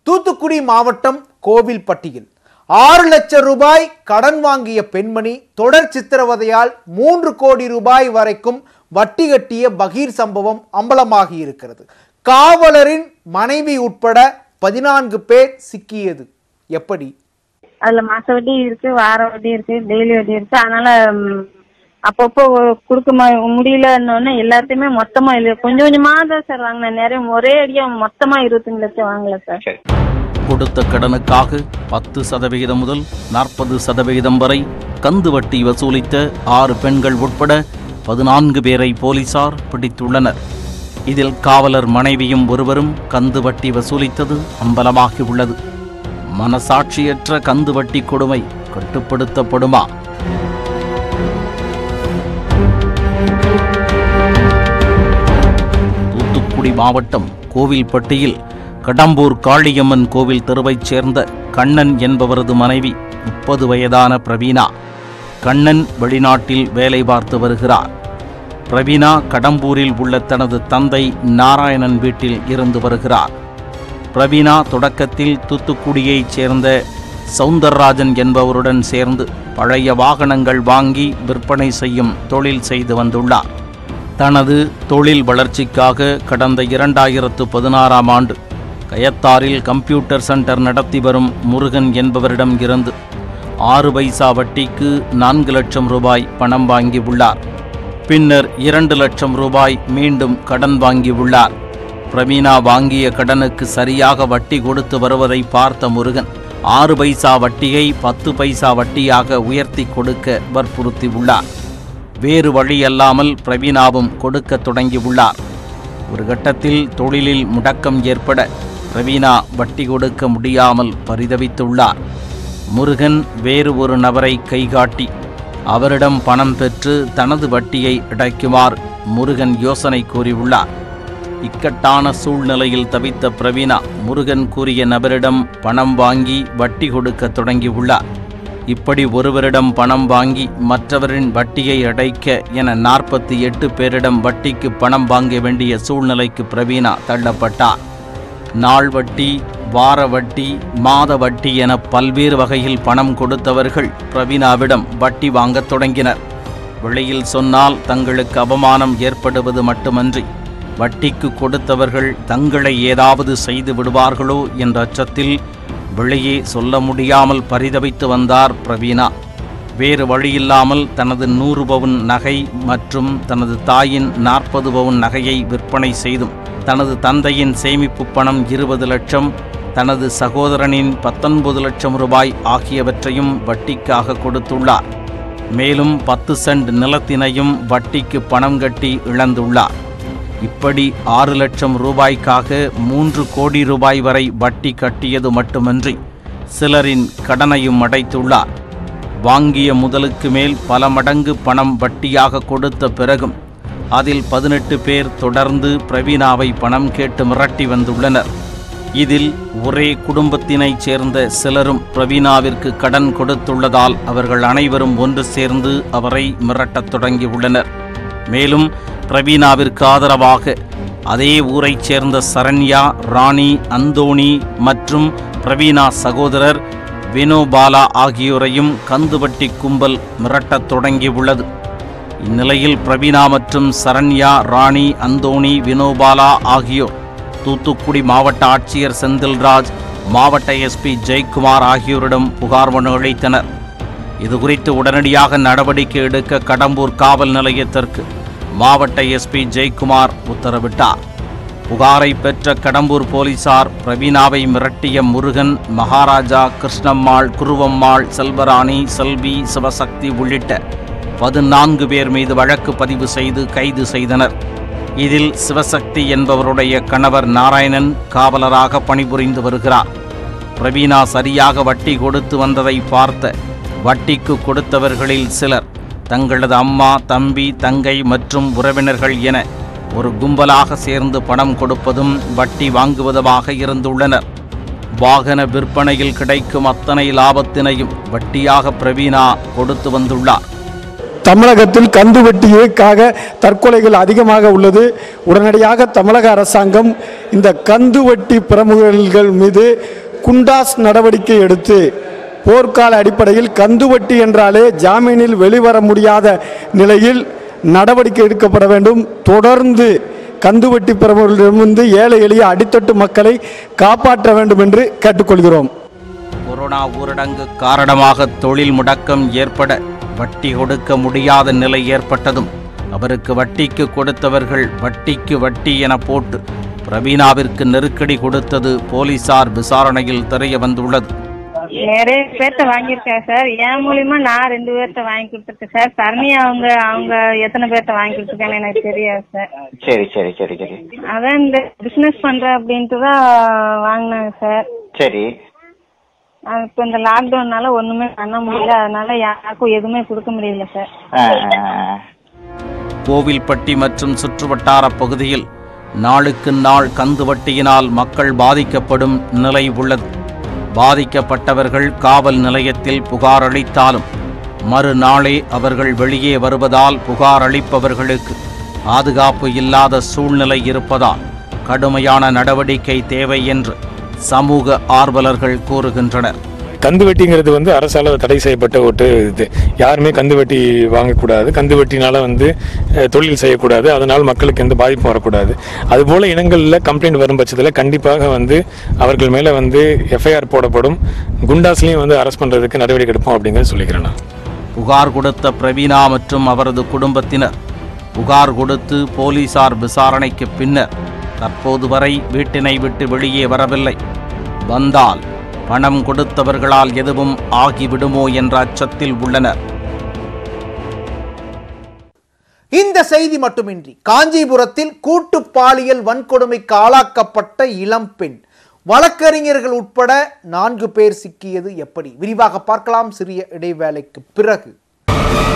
தூத்துக்குடி மாவட்டம் கோவில்பட்டியில் ஆறு லட்சம் ரூபாய் கடன் வாங்கிய பெண்மணி தொடர் சித்திரவதையால் மூன்று கோடி ரூபாய் வரைக்கும் வட்டி கட்டிய பகீர் சம்பவம் அம்பலமாகி இருக்கிறது காவலரின் மனைவி உட்பட பதினான்கு பேர் சிக்கியது எப்படி அதுல மாச வட்டி இருக்கு வார வட்டி இருக்கு டெய்லி வட்டி இருக்கு அதனால ம், அப்பப்போ கொடுக்க ம- முடியலன்னொடனே எல்லாத்தையுமே மொத்தமா இல்ல கொஞ்சம் கொஞ்சமா தான் சார் வாங்கினேன் நிறைய ஒரே அடியா மொத்தமா இருபத்தஞ்சு லட்சம் வாங்கல சார் கொடுத்த கடனுக்காக பத்து சதவிகிதம் முதல் நாற்பது சதவிகிதம் வரை கந்து வட்டி வசூலித்த ஆறு பெண்கள் உட்பட பதினான்கு பேரை போலீசார் பிடித்துள்ளனர் இதில் காவலர் மனைவியும் ஒருவரும் கந்து வட்டி வசூலித்தது அம்பலமாகி உள்ளது மனசாட்சியற்ற கந்து வட்டி கொடுமை கட்டுப்படுத்தப்படுமா தூத்துக்குடி மாவட்டம் கோவில்பட்டியில் கடம்பூர் காளியம்மன் கோவில் தெருவைச் சேர்ந்த கண்ணன் என்பவரது மனைவி முப்பது வயதான பிரவீனா கண்ணன் வெளிநாட்டில் வேலை பார்த்து வருகிறார் பிரவீனா கடம்பூரில் உள்ள தனது தந்தை நாராயணன் வீட்டில் இருந்து வருகிறார் பிரவீனா தொடக்கத்தில் தூத்துக்குடியைச் சேர்ந்த சவுந்தரராஜன் என்பவருடன் சேர்ந்து பழைய வாகனங்கள் வாங்கி விற்பனை செய்யும் தொழில் செய்து வந்துள்ளார் தனது தொழில் வளர்ச்சிக்காக கடந்த இரண்டாயிரத்து பதினாறாம் ஆண்டு கயத்தாரில் கம்ப்யூட்டர் சென்டர் நடத்தி வரும் முருகன் என்பவரிடம் இருந்து ஆறு பைசா வட்டிக்கு நான்கு லட்சம் ரூபாய் பணம் வாங்கியுள்ளார் பின்னர் இரண்டு லட்சம் ரூபாய் மீண்டும் கடன் வாங்கியுள்ளார் பிரவீனா வாங்கிய கடனுக்கு சரியாக வட்டி கொடுத்து வருவதை பார்த்த முருகன் ஆறு பைசா வட்டியை பத்து பைசா வட்டியாக உயர்த்தி கொடுக்க வற்புறுத்தியுள்ளார் வேறு வழியல்லாமல் பிரவீனாவும் கொடுக்க தொடங்கியுள்ளார் ஒரு கட்டத்தில் தொழிலில் முடக்கம் ஏற்பட பிரவீனா வட்டி கொடுக்க முடியாமல் பரிதவித்துள்ளார் முருகன் வேறு ஒரு நபரை கைகாட்டி அவரிடம் பணம் பெற்று தனது வட்டியை அடைக்குமாறு முருகன் யோசனை கூறியுள்ளார் இக்கட்டான சூழ்நிலையில் தவித்த பிரவீனா முருகன் கூறிய நபரிடம் பணம் வாங்கி வட்டி கொடுக்க தொடங்கியுள்ளார் இப்படி ஒருவரிடம் பணம் வாங்கி மற்றவரின் வட்டியை அடைக்க என நாற்பத்தி எட்டு பேரிடம் வட்டிக்கு பணம் வாங்க வேண்டிய சூழ்நிலைக்கு பிரவீனா தள்ளப்பட்டார் நாள் வட்டி வார வட்டி மாத வட்டி என பல்வேறு வகையில் பணம் கொடுத்தவர்கள் பிரவீனாவிடம் வட்டி வாங்கத் தொடங்கினர் வெளியில் சொன்னால் தங்களுக்கு அவமானம் ஏற்படுவது மட்டுமன்றி வட்டிக்கு கொடுத்தவர்கள் தங்களை ஏதாவது செய்து விடுவார்களோ என்ற அச்சத்தில் வெளியே சொல்ல முடியாமல் பரிதவித்து வந்தார் பிரவீனா வேறு வழியில்லாமல் தனது நூறு பவுன் நகை மற்றும் தனது தாயின் நாற்பது பவுன் நகையை விற்பனை செய்தும் தனது தந்தையின் சேமிப்பு பணம் இருபது லட்சம் தனது சகோதரனின் பத்தொன்பது லட்சம் ரூபாய் ஆகியவற்றையும் வட்டிக்காக கொடுத்துள்ளார் மேலும் பத்து சென்ட் நிலத்தினையும் வட்டிக்கு பணம் கட்டி இழந்துள்ளார் இப்படி ஆறு லட்சம் ரூபாய்க்காக மூன்று கோடி ரூபாய் வரை வட்டி கட்டியது மட்டுமன்றி சிலரின் கடனையும் அடைத்துள்ளார் வாங்கிய முதலுக்கு மேல் பல மடங்கு பணம் வட்டியாக கொடுத்த பிறகும் அதில் பதினெட்டு பேர் தொடர்ந்து பிரவீனாவை பணம் கேட்டு மிரட்டி வந்துள்ளனர் இதில் ஒரே குடும்பத்தினைச் சேர்ந்த சிலரும் பிரவீனாவிற்கு கடன் கொடுத்துள்ளதால் அவர்கள் அனைவரும் ஒன்று சேர்ந்து அவரை மிரட்டத் தொடங்கியுள்ளனர் மேலும் பிரவீனாவிற்கு ஆதரவாக அதே ஊரைச் சேர்ந்த சரண்யா ராணி அந்தோணி மற்றும் பிரவீனா சகோதரர் வினோபாலா ஆகியோரையும் கந்துவட்டி கும்பல் மிரட்டத் தொடங்கியுள்ளது இந்நிலையில் பிரவீனா மற்றும் சரண்யா ராணி அந்தோணி வினோபாலா ஆகியோர் தூத்துக்குடி மாவட்ட ஆட்சியர் செந்தில்ராஜ் மாவட்ட எஸ்பி ஜெயக்குமார் ஆகியோரிடம் புகார் மனு அளித்தனர் இதுகுறித்து உடனடியாக நடவடிக்கை எடுக்க கடம்பூர் காவல் நிலையத்திற்கு மாவட்ட எஸ்பி ஜெயக்குமார் உத்தரவிட்டார் புகாரை பெற்ற கடம்பூர் போலீசார் பிரவீனாவை மிரட்டிய முருகன் மகாராஜா கிருஷ்ணம்மாள் குருவம்மாள் செல்வராணி செல்வி சிவசக்தி உள்ளிட்ட பதினான்கு பேர் மீது வழக்கு பதிவு செய்து கைது செய்தனர் இதில் சிவசக்தி என்பவருடைய கணவர் நாராயணன் காவலராக பணிபுரிந்து வருகிறார் பிரவீனா சரியாக வட்டி கொடுத்து வந்ததை பார்த்த வட்டிக்கு கொடுத்தவர்களில் சிலர் தங்களது அம்மா தம்பி தங்கை மற்றும் உறவினர்கள் என ஒரு கும்பலாக சேர்ந்து பணம் கொடுப்பதும் வட்டி வாங்குவதுமாக இருந்துள்ளனர் வாகன விற்பனையில் கிடைக்கும் அத்தனை லாபத்தினையும் வட்டியாக பிரவீனா கொடுத்து வந்துள்ளார் தமிழகத்தில் கந்து வட்டிக்காக தற்கொலைகள் அதிகமாக உள்ளது உடனடியாக தமிழக அரசாங்கம் இந்த கந்து வட்டி பிரமுகர்கள் மீது குண்டாஸ் நடவடிக்கை எடுத்து போர்க்கால அடிப்படையில் கந்து வட்டி என்றாலே ஜாமீனில் வெளிவர முடியாத நிலையில் நடவடிக்கை எடுக்கப்பட வேண்டும் தொடர்ந்து கந்து வட்டி பிரமுகர்களிடமிருந்து ஏழை எளிய அடித்தட்டு மக்களை காப்பாற்ற வேண்டும் என்று கேட்டுக்கொள்கிறோம் கொரோனா ஊரடங்கு காரணமாக தொழில் முடக்கம் ஏற்பட வட்டி கொடுக்க முடியாத நிலை ஏற்பட்டதும் அவருக்கு வட்டிக்கு கொடுத்தவர்கள் வட்டிக்கு வட்டி என போட்டு பிரவீனாவிற்கு நெருக்கடி கொடுத்தது போலீசார் விசாரணையில் தெரிய வந்துள்ளது நிறைய பேர்த்த வாங்கியிருக்கேன் சார் என் மூலியமா நான் ரெண்டு பேர்த்த வாங்கி கொடுத்துருக்கேன் சார் சரணி அவங்க அவங்க எத்தனை பேர்த்த வாங்கி கொடுத்துருக்காங்கன்னு எனக்கு தெரியாது சார் சரி சரி சரி சரி அதான் இந்த பிசினஸ் பண்றேன் அப்படின்ட்டு தான் வாங்கினாங்க சார் சரி அது இப்போ இந்த லாக்டவுன்னால ஒண்ணுமே பண்ண முடியல அதனால யாருக்கும் எதுவுமே கொடுக்க முடியல சார் ஆ, ஆ, ஆ. கோவில்பட்டி மற்றும் சுற்றுவட்டார பகுதியில் நாளுக்கு நாள் கந்து வட்டியினால் மக்கள் பாதிக்கப்படும் நிலை உள்ளது பாதிக்கப்பட்டவர்கள் காவல் நிலையத்தில் புகார் அளித்தாலும் மறுநாளே அவர்கள் வெளியே வருவதால் புகார் அளிப்பவர்களுக்கு பாதுகாப்பு இல்லாத சூழ்நிலை இருப்பதால் கடுமையான நடவடிக்கை தேவை என்று சமூக ஆர்வலர்கள் கூறுகின்றனர் கந்து வெட்டிங்கிறது வந்து அரசால தடை செய்யப்பட்ட ஒரு இது யாருமே கந்து வெட்டி வாங்கக்கூடாது கந்து வெட்டினால வந்து அஹ், தொழில் செய்யக்கூடாது அதனால் மக்களுக்கு எந்த பாதிப்பும் வரக்கூடாது அதுபோல இனங்களில் கம்ப்ளைண்ட் வரும் பட்சத்தில் கண்டிப்பாக வந்து அவர்கள் மேலே வந்து எஃப்ஐஆர் போடப்படும் குண்டாஸ்லையும் வந்து அரெஸ்ட் பண்ணுறதுக்கு நடவடிக்கை எடுப்போம் அப்படிங்கிறது சொல்லிக்கிறேன் நான் புகார் கொடுத்த பிரவீனா மற்றும் அவரது குடும்பத்தினர் புகார் கொடுத்து போலீசார் விசாரணைக்கு பின்னர் தற்போது வரை வீட்டினை விட்டு வெளியே வரவில்லை வந்தால் பணம் கொடுத்தவர்களால் எதுவும் ஆகிவிடுமோ என்ற அச்சத்தில் உள்ளனர் இந்த செய்தி மட்டுமின்றி காஞ்சிபுரத்தில் கூட்டு பாலியல் வன்கொடுமைக்கு ஆளாக்கப்பட்ட இளம்பெண் வழக்கறிஞர்கள் உட்பட நான்கு பேர் சிக்கியது எப்படி விரிவாக பார்க்கலாம் சிறிய இடைவேளைக்கு பிறகு